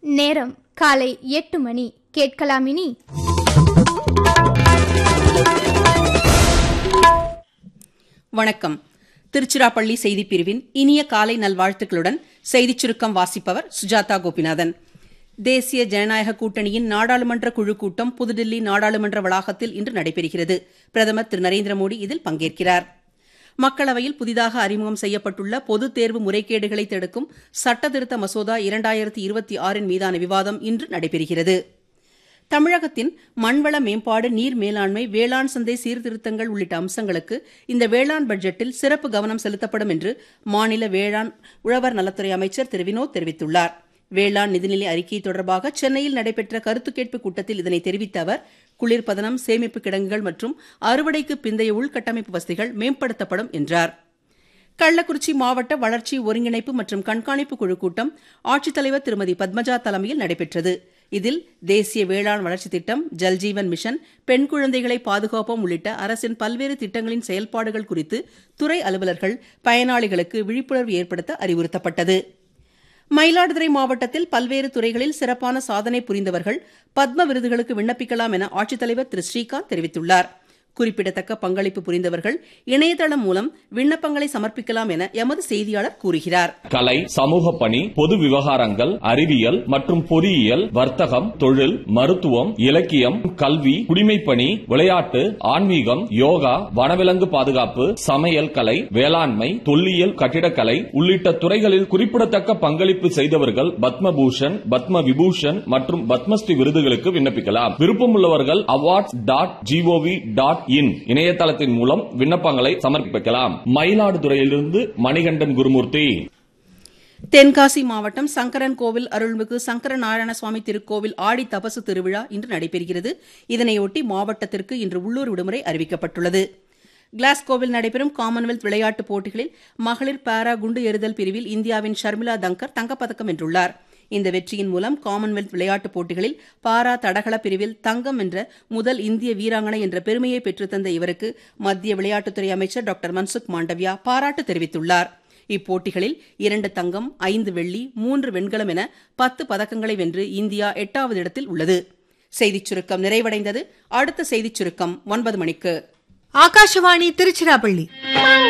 நேரம் காலை எட்டு மணி கேட்கலாம் இனி வணக்கம் திருச்சிராப்பள்ளி செய்திப் பிரிவின் இனிய காலை நல்வாழ்த்துக்களுடன் செய்திச் சுருக்கம் வாசிப்பவர் சுஜாதா கோபிநாதன் தேசிய ஜனநாயக கூட்டணியின் நாடாளுமன்ற குழு கூட்டம் புதுடில்லி நாடாளுமன்ற வளாகத்தில் இன்று நடைபெறுகிறது பிரதமர் திரு நரேந்திர மோடி இதில் பங்கேற்கிறார் மக்களவையில் புதிதாக அறிமுகம் செய்யப்பட்டுள்ள பொதுத் தேர்வு முறைகேடுகளை தடுக்கும் சட்டத்திருத்த மசோதா இரண்டாயிரத்தி இருபத்தி ஆறின் மீதான விவாதம் இன்று நடைபெறுகிறது தமிழகத்தின் மண்வள மேம்பாடு நீர் மேலாண்மை வேளாண் சந்தை சீர்திருத்தங்கள் உள்ளிட்ட அம்சங்களுக்கு இந்த வேளாண் பட்ஜெட்டில் சிறப்பு கவனம் செலுத்தப்படும் என்று மாநில வேளாண் உழவர் நலத்துறை அமைச்சர் திரு வினோத் தெரிவித்துள்ளார் வேளாண் நிதிநிலை அறிக்கை தொடர்பாக சென்னையில் நடைபெற்ற கருத்து கேட்பு கூட்டத்தில் இதனை தெரிவித்த அவர் குளிர்பதனம் சேமிப்பு கிடங்குகள் மற்றும் அறுவடைக்கு பிந்தைய உள்கட்டமைப்பு வசதிகள் மேம்படுத்தப்படும் என்றார் கள்ளக்குறிச்சி மாவட்ட வளர்ச்சி ஒருங்கிணைப்பு மற்றும் கண்காணிப்பு குழு கூட்டம் ஆட்சித்தலைவர் திருமதி பத்மஜா தலைமையில் நடைபெற்றது இதில் தேசிய வேளாண் வளர்ச்சி திட்டம் ஜல்ஜீவன் மிஷன் பெண் குழந்தைகளை பாதுகாப்போம் உள்ளிட்ட அரசின் பல்வேறு திட்டங்களின் செயல்பாடுகள் குறித்து துறை அலுவலர்கள் பயனாளிகளுக்கு விழிப்புணர்வு ஏற்படுத்த அறிவுறுத்தப்பட்டது மயிலாடுதுறை மாவட்டத்தில் பல்வேறு துறைகளில் சிறப்பான சாதனை புரிந்தவர்கள் பத்ம விருதுகளுக்கு விண்ணப்பிக்கலாம் என ஆட்சித்தலைவர் திரு ஸ்ரீகாந்த் தெரிவித்துள்ளார் குறிப்பிடத்தக்க பங்களிப்பு புரிந்தவர்கள் இணையதளம் மூலம் விண்ணப்பங்களை சமர்ப்பிக்கலாம் என எமது செய்தியாளர் கூறுகிறார் கலை சமூக பணி பொது விவகாரங்கள் அறிவியல் மற்றும் பொறியியல் வர்த்தகம் தொழில் மருத்துவம் இலக்கியம் கல்வி குடிமைப்பணி விளையாட்டு ஆன்மீகம் யோகா வனவிலங்கு பாதுகாப்பு சமையல் கலை வேளாண்மை தொல்லியல் கட்டிடக்கலை உள்ளிட்ட துறைகளில் குறிப்பிடத்தக்க பங்களிப்பு செய்தவர்கள் பத்மபூஷன் பத்ம விபூஷன் மற்றும் பத்மஸ்ரீ விருதுகளுக்கு விண்ணப்பிக்கலாம் விருப்பமுள்ளவர்கள் awards dot gov dot in இணையதளத்தின் மூலம் விண்ணப்பங்களை சமர்ப்பிக்கலாம் மயிலாடுதுறையிலிருந்து மணிகண்டன் குருமூர்த்தி தென்காசி மாவட்டம் சங்கரன் கோவில் அருள்மிகு சங்கர நாராயண சுவாமி திருக்கோவில் ஆடி தபசு திருவிழா இன்று நடைபெறுகிறது இதனையொட்டி மாவட்டத்திற்கு இன்று உள்ளூர் விடுமுறை அறிவிக்கப்பட்டுள்ளது கிளாஸ்கோவில் நடைபெறும் காமன்வெல்த் விளையாட்டுப் போட்டிகளில் மகளிர் பாரா குண்டு எறிதல் பிரிவில் இந்தியாவின் ஷர்மிளா தங்கர் தங்கப்பதக்கம் வென்றுள்ளார் இந்த வெற்றியின் மூலம் காமன்வெல்த் விளையாட்டுப் போட்டிகளில் பாரா தடகள பிரிவில் தங்கம் என்ற முதல் இந்திய வீராங்கனை என்ற பெருமையை பெற்றுத்தந்த இவருக்கு மத்திய விளையாட்டுத்துறை அமைச்சர் டாக்டர் மன்சுக் மாண்டவியா பாராட்டு தெரிவித்துள்ளார் இப்போட்டிகளில் இரண்டு தங்கம் ஐந்து வெள்ளி மூன்று வெண்கலம் என பத்து பதக்கங்களை வென்று இந்தியா எட்டாவது இடத்தில் உள்ளது செய்திச் சுருக்கம் நிறைவடைந்தது அடுத்த செய்திச் சுருக்கம் ஒன்பது மணிக்கு ஆகாஷவாணி திருச்சிராப்பள்ளி